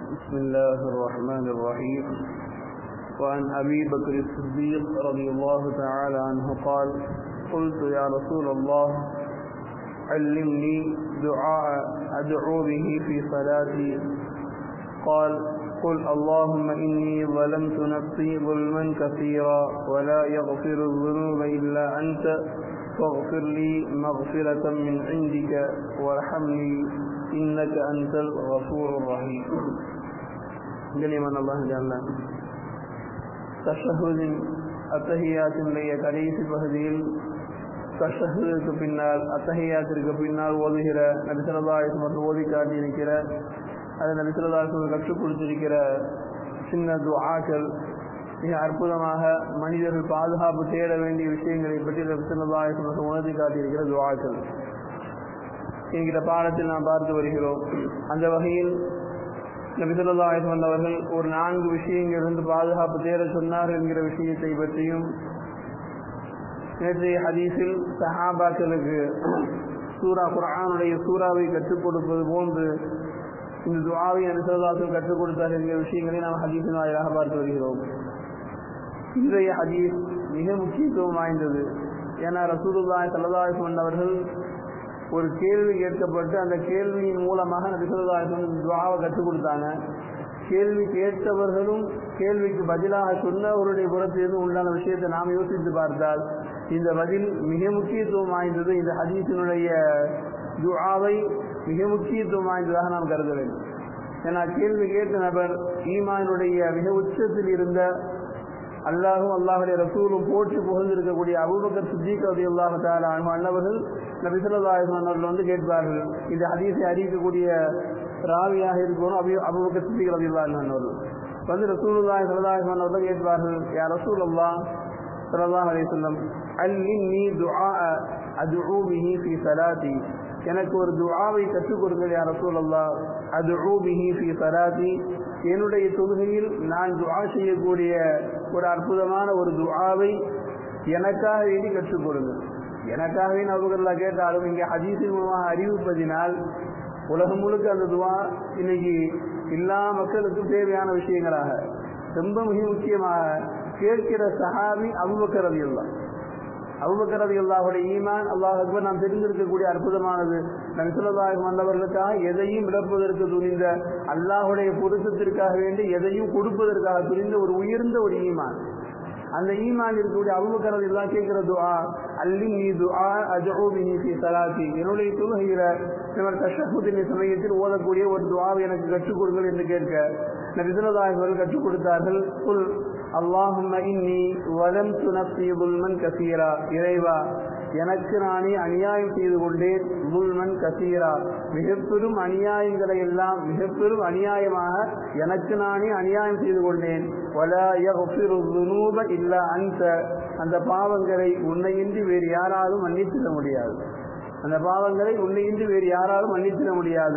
بسم الله الرحمن الرحيم وعن أبي بكر الصديق رضي الله تعالى عنه قال قلت يا رسول الله علمني دعاء أدعو به في صلاتي قال قل اللهم إني ظلمت نفسي ظلما كثيرا ولا يغفر الذنوب إلا أنت فاغفر لي مغفرة من عندك وارحمني إنك أنت الغفور الرحيم கண்ணியமான அல்லாஹ் ஜால்லா தஷஹுதின் அத்தஹியாத்தினுடைய கடைசி பகுதியில் தஷஹுக்கு பின்னால் அத்தஹியாத்திற்கு பின்னால் ஓதுகிற நபிசல்லாஹ் மற்றும் ஓதி காட்டியிருக்கிற அது நபிசல்லாஹ் கற்றுக் கொடுத்திருக்கிற சின்ன துஆக்கள் மிக அற்புதமாக மனிதர்கள் பாதுகாப்பு தேட வேண்டிய விஷயங்களை பற்றி நபிசல்லாஹ் மற்றும் ஓதி காட்டியிருக்கிற துஆக்கள் என்கிற பாடத்தில் நாம் பார்த்து வருகிறோம் அந்த வகையில் நபிசல்லாஹ் அவர்கள் ஒரு நான்கு விஷயங்களிலிருந்து பாதுகாப்பு தேட சொன்னார் என்கிற விஷயத்தை பற்றியும் நேற்றைய ஹதீஸில் சஹாபாக்களுக்கு சூரா குரானுடைய சூறாவை கற்றுக் கொடுப்பது போன்று இந்த துவாவை நபிசல்லாஹும் கற்றுக் கொடுத்தார் என்கிற விஷயங்களை நாம் ஹதீஸின் வாயிலாக பார்த்து வருகிறோம் இன்றைய ஹதீஸ் மிக முக்கியத்துவம் வாய்ந்தது ஏன்னா ரசூலுல்லாய் சல்லதாஹன் அவர்கள் ஒரு கேள்வி கேட்கப்பட்டு அந்த கேள்வியின் மூலமாக நபிசல்லாஹன் துவாவை கற்றுக் கொடுத்தாங்க கேள்வி கேட்டவர்களும் கேள்விக்கு பதிலாக சொன்னவருடைய புறத்திலிருந்து உண்டான விஷயத்தை நாம் யோசித்து பார்த்தால் இந்த பதில் மிக முக்கியத்துவம் வாய்ந்தது இந்த ஹதீஸினுடைய துஆவை மிக முக்கியத்துவம் வாய்ந்ததாக நாம் கருத வேண்டும் ஏன்னா கேள்வி கேட்ட நபர் ஈமானுடைய மிக உச்சத்தில் இருந்த அல்லாஹும் அல்லாஹுடைய ரசூலும் போற்றி புகழ்ந்திருக்கக்கூடிய அபுபக்கர் சித்திக் ரதி அல்லாஹு தாலா அன்னவர்கள் நபிசல்லாஹன் அவர்கள் வந்து கேட்பார்கள் இந்த ஹதீஸை அறிவிக்கக்கூடிய ராவியாக இருக்கணும் அபி அபுபக்கர் சித்திக் ரதி அல்லாஹன் அவர்கள் வந்து ரசூலுல்லாஹி சல்லாஹன் அவர்கள் கேட்பார்கள் யா ரசூல் அல்லா சல்லாஹ் அலி சொல்லம் அல்லின்னி துஆ அதுஉ பிஹி ஃபி ஸலாத்தி எனக்கு ஒரு துஆவை கற்றுக் கொடுங்கள் யா ரசூல் அல்லா அதுஉ பிஹி ஃபி ஸலாத்தி என்னுடைய தொழுகையில் நான் துஆ செய்யக்கூடிய ஒரு அற்புதமான ஒரு துஆவை எனக்காக வேண்டி கற்றுக் கொடுங்கள் எனக்காகவே நபுகர்லா கேட்டாலும் இங்கே ஹதீஸின் மூலமாக அறிவிப்பதினால் உலகம் முழுக்க அந்த துவா இன்னைக்கு எல்லா மக்களுக்கும் தேவையான விஷயங்களாக ரொம்ப மிக முக்கியமாக கேட்கிற சஹாபி அபுபக்கர் ரவி அல்லா அபுபக்கர் ரவி அல்லாஹுடைய ஈமான் அல்லாஹ் அக்பர் நாம் தெரிந்திருக்கக்கூடிய அற்புதமானது நபிசுல்லாஹ் வந்தவர்களுக்காக எதையும் இழப்பதற்கு துணிந்த அல்லாஹுடைய பொருத்தத்திற்காக வேண்டி எதையும் கொடுப்பதற்காக துணிந்த ஒரு உயர்ந்த ஒரு ஈமான் அந்த ஈமான் இருக்கக்கூடிய அபுபக்கரது எல்லாம் கேட்கிற துஆ அல்லி நீ துஆ அஜூபினி ஃபி சலாத்தி என்னுடைய தொழுகையில இவர் தஷஹுதின் சமயத்தில் ஓதக்கூடிய ஒரு துஆவை எனக்கு கற்றுக் கொடுங்கள் என்று கேட்க நபிசுல்லாஹர்கள் கற்றுக் கொடுத்தார்கள் குல் அல்லாஹும்ம இன்னி வலம்து நஃப்ஸி புல்மன் கசீரா இறைவா எனக்கு நானே அநியாயம் செய்து கொண்டேன் புல்மன் கசீரா மிக பெரும் அநியாயங்களை எல்லாம் மிக பெரும் அநியாயமாக எனக்கு நானே அநியாயம் செய்து கொண்டேன் வலா யஃபிரு துனூப இல்லா அன்த அந்த பாவங்களை உன்னையின்றி வேறு யாராலும் மன்னித்திட முடியாது அந்த பாவங்களை உன்னையின்றி வேறு யாராலும் மன்னித்திட முடியாது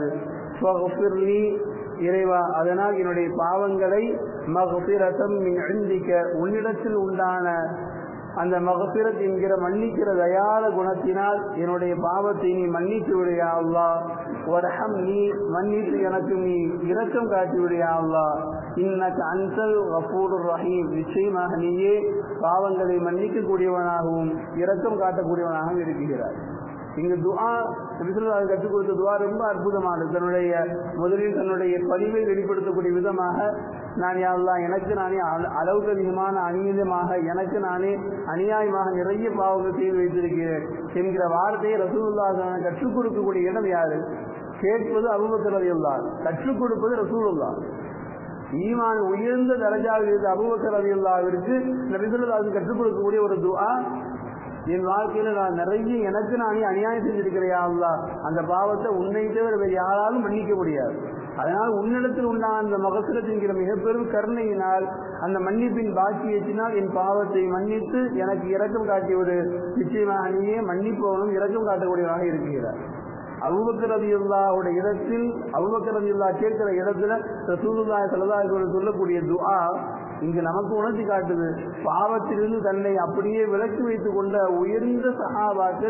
இறைவா அதனால் என்னுடைய பாவங்களை மகபிரதம் இந்திக்க உன்னிடத்தில் உண்டான அந்த மகபிரத் என்கிற மன்னிக்கிற தயார குணத்தினால் என்னுடைய பாவத்தை நீ மன்னித்து விடையா அல்லா வரஹம் நீ மன்னித்து எனக்கு நீ இரக்கம் காட்டி விடையா அல்லா இன்னக்கு அன்சல் கபூர் ரஹீம் நிச்சயமாக நீயே பாவங்களை மன்னிக்கக்கூடியவனாகவும் இரக்கம் காட்டக்கூடியவனாகவும் இருக்கிறார் இங்கு துஆ நபிசுல்லா கற்றுக் கொடுத்த துவா ரொம்ப அற்புதமானது தன்னுடைய முதலில் தன்னுடைய பதிவை வெளிப்படுத்தக்கூடிய விதமாக நான் யாரெல்லாம் எனக்கு நானே அளவுக்கு அதிகமான அநீதமாக எனக்கு நானே அநியாயமாக நிறைய பாவங்கள் செய்து வைத்திருக்கிறேன் என்கிற வார்த்தையை ரசூல்லா கற்றுக் கொடுக்கக்கூடிய இடம் யாரு கேட்பது அபுபக்கரதியுள்ளார் கற்றுக் கொடுப்பது ரசூலுல்லா ஈமான் உயர்ந்த தரஜாவில் இருந்த அபுபக்கர் அலியுல்லாவிற்கு நபிசுல்லாவுக்கு கற்றுக் கொடுக்கக்கூடிய ஒரு துஆ என் வாழ்க்கையில நான் நிறைய எனக்கு நானே அநியாயம் செஞ்சிருக்கிறையா அல்லா அந்த பாவத்தை உன்னை தவிர வேறு யாராலும் மன்னிக்க முடியாது அதனால் உன்னிடத்தில் உண்டான அந்த மகசுரத்தின்கிற மிகப்பெரும் கருணையினால் அந்த மன்னிப்பின் பாக்கியத்தினால் என் பாவத்தை மன்னித்து எனக்கு இரக்கம் காட்டியது நிச்சயமாக நீயே மன்னிப்பவனும் இரக்கம் காட்டக்கூடியவராக இருக்கிறார் அபுபக்கர் ரதியுல்லாவுடைய இடத்தில் அபுபக்கர் ரதியுல்லா கேட்கிற இடத்துல ரசூலுல்லாஹி ஸல்லல்லாஹு அலைஹி வஸல்லம் சொல்லக்கூடிய துஆ இங்கு நமக்கு உணர்த்தி காட்டுது பாவத்திலிருந்து தன்னை அப்படியே விலக்கி வைத்துக் கொண்ட உயர்ந்த சகாபாக்கள்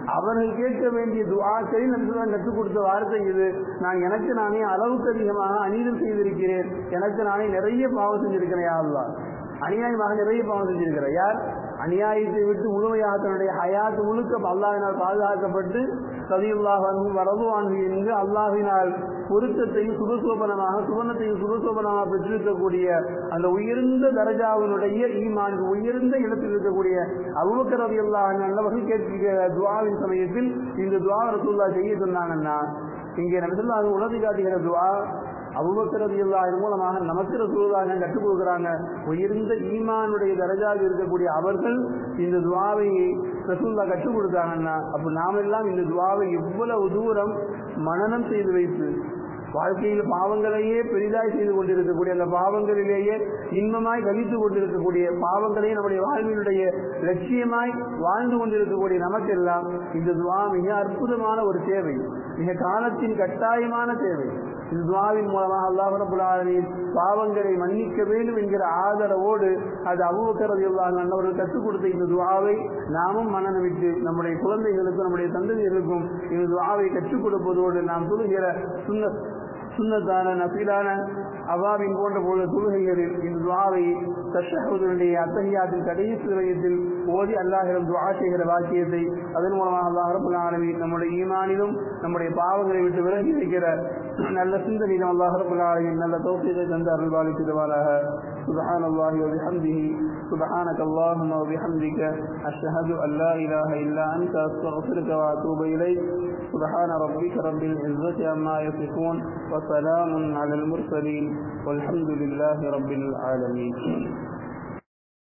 அவர்கள் கேட்க வேண்டிய துஆக்களில் நபிசுல்லாம் கற்றுக் கொடுத்த வார்த்தை இது நான் எனக்கு நானே அளவுக்கு அதிகமாக அநீதம் செய்திருக்கிறேன் எனக்கு நானே நிறைய பாவம் செஞ்சிருக்கிறேன் யா அல்லாஹ் அநியாயமாக நிறைய பாவம் செஞ்சிருக்கிறார் யார் அநியாயத்தை விட்டு முழுமையாக தன்னுடைய ஹயாத் முழுக்க அல்லாஹினால் பாதுகாக்கப்பட்டு சதியுல்லாஹும் வரதுவான்கு என்று அல்லாஹினால் பொருத்தத்தையும் சுபசோபனமாக சுவனத்தையும் சுபசோபனமாக பெற்றிருக்கக்கூடிய அந்த உயர்ந்த தரஜாவினுடைய ஈமான் உயர்ந்த இடத்தில் இருக்கக்கூடிய அபுபக்கர் ரவி அல்லாஹ் நல்லவர்கள் கேட்கிற துவாவின் சமயத்தில் இந்த துவா ரசூல்லா செய்ய சொன்னாங்கன்னா இங்கே நபிசுல்லா உலகை காட்டுகிற துவா அபுபக்கர் ரலியல்லாஹு மூலமாக நமக்கு ரசூலுல்லாஹ் கற்றுக் கொடுக்குறாங்க உயர்ந்த ஈமானுடைய தரஜாவில் இருக்கக்கூடிய அவர்கள் இந்த துவாவை ரசூல்லா கற்றுக் கொடுத்தாங்கன்னா அப்ப நாமெல்லாம் இந்த துவாவை எவ்வளவு தூரம் மனனம் செய்து வைத்து வாழ்க்கையில் பாவங்களையே பெரிதாய் செய்து கொண்டிருக்கக்கூடிய அந்த பாவங்களிலேயே இன்பமாய் கழித்து கொண்டிருக்கக்கூடிய பாவங்களையே நம்முடைய வாழ்வினுடைய லட்சியமாய் வாழ்ந்து கொண்டிருக்கக்கூடிய நமக்கெல்லாம் இந்த துவா மிக அற்புதமான ஒரு தேவை மிக காலத்தின் கட்டாயமான தேவை இந்த துவாவின் மூலமாக அல்லாஹ் ரபுல் ஆலமீன் பாவங்களை மன்னிக்க வேண்டும் என்கிற ஆதரவோடு அது அபுபக்கரது அல்லாஹ் அன்னவர்கள் கற்றுக் கொடுத்த இந்த துவாவை நாமும் மனநமிட்டு நம்முடைய குழந்தைகளுக்கும் நம்முடைய சந்ததிகளுக்கும் இந்த துவாவை கற்றுக் கொடுப்பதோடு நாம் சொல்லுகிற சுண்ண சுண்ணத்தான நசீலான அவாவின் போன்ற போல தொழுகைகளில் இந்த துவாவை தஷஹுடைய அத்தகையாத்தின் கடைசி நிலையத்தில் ஓதி அல்லாஹிடம் துவா செய்கிற வாக்கியத்தை அதன் மூலமாக அல்லாஹ் ரபுல் ஆலமீன் நம்முடைய ஈமானிலும் நம்முடைய பாவங்களை விட்டு விலகி வைக்கிற நல்ல சிந்தனையிலும் அல்லாஹ் ரபுல் ஆலமீன் நல்ல தோப்பியத்தை தந்து அருள்வாளி திருவாராக سبحان الله وبحمده سبحانك اللهم وبحمدك أشهد أن لا إله إلا أنت أستغفرك وأتوب إليك سبحان ربك رب العزة عما يصفون وسلام على المرسلين والحمد لله رب العالمين